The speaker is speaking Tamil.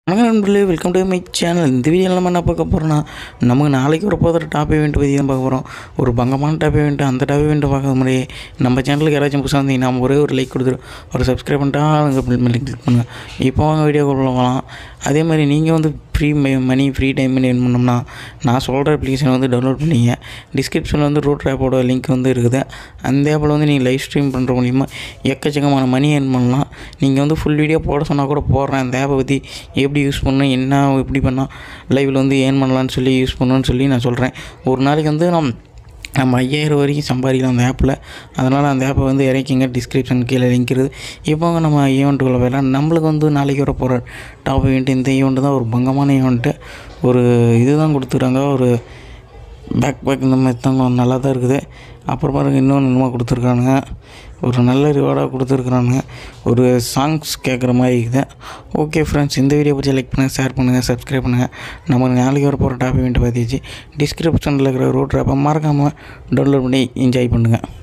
வணக்கம் நண்பர்களே வெல்கம் டு மை சேனல் இந்த வீடியோ நம்ம என்ன பார்க்க போகிறோம்னா நமக்கு நாளைக்கு ஒரு போகிற டாப் ஈவெண்ட் பற்றி தான் பார்க்க போகிறோம் ஒரு பங்கமான டாப் ஈவெண்ட் அந்த டாப் ஈவெண்ட் பார்க்க முன்னாடி நம்ம சேனலுக்கு யாராச்சும் புதுசாக வந்தீங்கன்னா நம்ம ஒரே ஒரு லைக் கொடுத்துரு ஒரு சப்ஸ்கிரைப் பண்ணிட்டா அங்கே லிங்க் கிளிக் பண்ணுங்கள் இப்போ வாங்க வீடியோ போகலாம் அதே மாதிரி நீங்கள் வந்து free money free time earn பண்ணோம்னா நான் சொல்கிற அப்ளிகேஷன் வந்து டவுன்லோட் பண்ணிங்க டிஸ்கிரிப்ஷனில் வந்து ரூட் ஆப்போட லிங்க் வந்து இருக்குது அந்த ஆப்பில் வந்து நீங்கள் லைவ் ஸ்ட்ரீம் பண்ணுற மூலிமா எக்கச்சக்கமான மணி ஏர்ன் பண்ணலாம் நீங்கள் வந்து ஃபுல் வீடியோ போட சொன்னால் கூட போடுறேன் அந்த ஆப்பை பற்றி எப்படி யூஸ் பண்ணணும் என்ன எப்படி பண்ணால் லைவில் வந்து ஏர்ன் பண்ணலான்னு சொல்லி யூஸ் பண்ணணும்னு சொல்லி நான் சொல்கிறேன் ஒரு நாளைக்கு வந்து நான் நம்ம ஐயாயிரம் வரைக்கும் சம்பாதிக்கலாம் அந்த ஆப்பில் அதனால் அந்த ஆப்பை வந்து இறக்கிங்க டிஸ்கிரிப்ஷன் கீழே லிங்க் இருக்குது இப்போ நம்ம ஈவெண்ட்டுக்குள்ளே போயிடலாம் நம்மளுக்கு வந்து நாளைக்கு வர போகிற டாப் ஈவெண்ட் இந்த ஈவெண்ட்டு தான் ஒரு பங்கமான ஈவெண்ட்டு ஒரு இது தான் கொடுத்துருக்காங்க ஒரு பேக் பேக் இந்த மாதிரி தான் நல்லா தான் இருக்குது அப்புறம் பாருங்க இன்னொன்று என்னமோ கொடுத்துருக்கானுங்க ஒரு நல்ல ரிவார்டாக கொடுத்துருக்குறானுங்க ஒரு சாங்ஸ் கேட்குற மாதிரி இருக்குது ஓகே ஃப்ரெண்ட்ஸ் இந்த வீடியோ பற்றி லைக் பண்ணுங்கள் ஷேர் பண்ணுங்கள் சப்ஸ்கிரைப் பண்ணுங்கள் நம்ம நாளைக்கு வர போகிற டாப் இவெண்ட் பார்த்துச்சு டிஸ்கிரிப்ஷனில் இருக்கிற ரூட் ஆப்பை மறக்காமல் டவுன்லோட் பண்ணி என்ஜாய் பண்ணுங்கள்